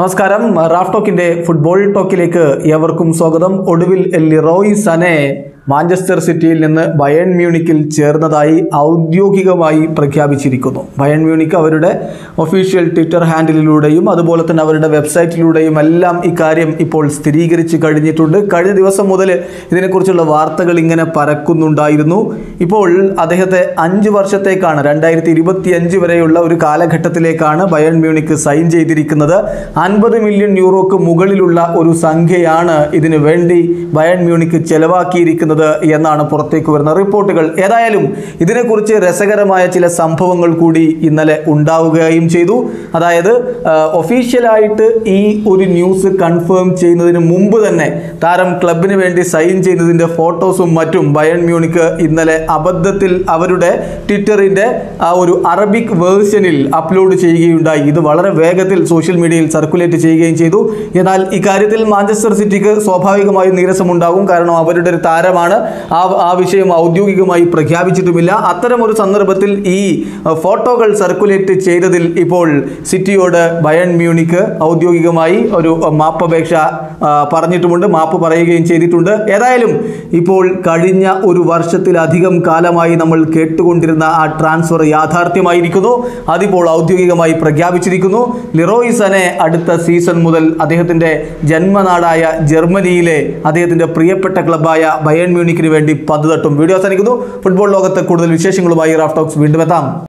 നമസ്കാരം Raf ടോക്കിന്റെ football ടോക്കിലേക്ക് ഏവർക്കും സ്വാഗതം ഒടുവിൽ ലിറോയ് സനെ മാഞ്ചസ്റ്റർ സിറ്റിയിൽ നിന്ന് ബയൺ മ്യൂണിക്കിൽ ചേർന്നതായി ഔദ്യോഗികമായി പ്രഖ്യാപിച്ചിരിക്കുന്നു ബയൺ മ്യൂണിക്ക് അവരുടെ ഒഫീഷ്യൽ ട്വിറ്റർ ഹാൻഡിലൂടെയും അതുപോലെ തന്നെ അവരുടെ വെബ്സൈറ്റിലൂടെയും എല്ലാം ഇക്കാര്യം ഇപ്പോൾ സ്ഥിരീകരിച്ച് കഴിഞ്ഞിട്ടുണ്ട് കഴിഞ്ഞ ദിവസം മുതൽ ഇതിനെക്കുറിച്ചുള്ള വാർത്തകൾ ഇങ്ങനെ പരക്കുന്നുണ്ടായിരുന്നു ഇപ്പോൾ അദ്ദേഹത്തെ അഞ്ച് വർഷത്തേക്കാണ് രണ്ടായിരത്തി ഇരുപത്തി അഞ്ച് വരെയുള്ള ഒരു കാലഘട്ടത്തിലേക്കാണ് ബയൺ മ്യൂണിക്ക് സൈൻ ചെയ്തിരിക്കുന്നത് അൻപത് മില്യൺ യൂറോക്ക് മുകളിലുള്ള ഒരു സംഖ്യയാണ് ഇതിനു വേണ്ടി ബയൺ മ്യൂണിക്ക് ചെലവാക്കിയിരിക്കുന്നത് എന്നാണ് പുറത്തേക്ക് വരുന്ന റിപ്പോർട്ടുകൾ ഏതായാലും ഇതിനെക്കുറിച്ച് രസകരമായ ചില സംഭവങ്ങൾ കൂടി ഇന്നലെ ഉണ്ടാവുകയും ചെയ്തു അതായത് ആ, ഒഫീഷ്യലായിട്ട് ഈ ഒരു ന്യൂസ് കൺഫേം ചെയ്യുന്നതിന് മുമ്പ് തന്നെ താരം ക്ലബിന് വേണ്ടി സൈൻ ചെയ്യുന്നതിൻ്റെ ഫോട്ടോസും മറ്റും ബയൺ മ്യൂണിക്ക് ഇന്നലെ അബദ്ധത്തിൽ അവരുടെ ട്വിറ്ററിൻ്റെ ആ ഒരു അറബിക് വേർഷനിൽ അപ്ലോഡ് ചെയ്യുകയുണ്ടായി ഇത് വളരെ വേഗത്തിൽ സോഷ്യൽ മീഡിയയിൽ സർക്കുലേറ്റ് ചെയ്യുകയും ചെയ്തു എന്നാൽ ഇക്കാര്യത്തിൽ മാഞ്ചസ്റ്റർ സിറ്റിക്ക് സ്വാഭാവികമായും നീരസമുണ്ടാകും കാരണം അവരുടെ ഒരു താരമാണ് ആ ആ വിഷയം ഔദ്യോഗികമായി പ്രഖ്യാപിച്ചിട്ടുമില്ല അത്തരമൊരു സന്ദർഭത്തിൽ ഈ അഹ്, ഫോട്ടോകൾ സർക്കുലേറ്റ് ചെയ്തതിൽ ഇപ്പോൾ സിറ്റിയോട് ബയൺ മ്യൂണിക്ക് ഔദ്യോഗികമായി ഒരു അഹ്, മാപ്പപേക്ഷ ആ, പറഞ്ഞിട്ടുമുണ്ട് മാപ്പ് പറയുകയും ചെയ്തിട്ടുണ്ട് ഏതായാലും ഇപ്പോൾ കഴിഞ്ഞ ഒരു വർഷത്തിലധികം കാലമായി നമ്മൾ കേട്ടുകൊണ്ടിരുന്ന ആ ട്രാൻസ്ഫർ യാഥാർത്ഥ്യമായിരിക്കുന്നു അതിപ്പോൾ ഔദ്യോഗികമായി പ്രഖ്യാപിച്ചിരിക്കുന്നു ലിറോയ് സനെ അടുത്ത സീസൺ മുതൽ അദ്ദേഹത്തിൻ്റെ ജന്മനാടായ ജർമ്മനിയിലെ അദ്ദേഹത്തിൻ്റെ പ്രിയപ്പെട്ട ക്ലബ്ബായ ബയൺ മ്യൂണിക്കിന് വേണ്ടി പന്ത് തട്ടും വീഡിയോ അവസാനിക്കുന്നു ഫുട്ബോൾ ലോകത്ത് കൂടുതൽ വിശേഷങ്ങളുമായി റാഫ് ടോക്സ് വീണ്ടും എത്താം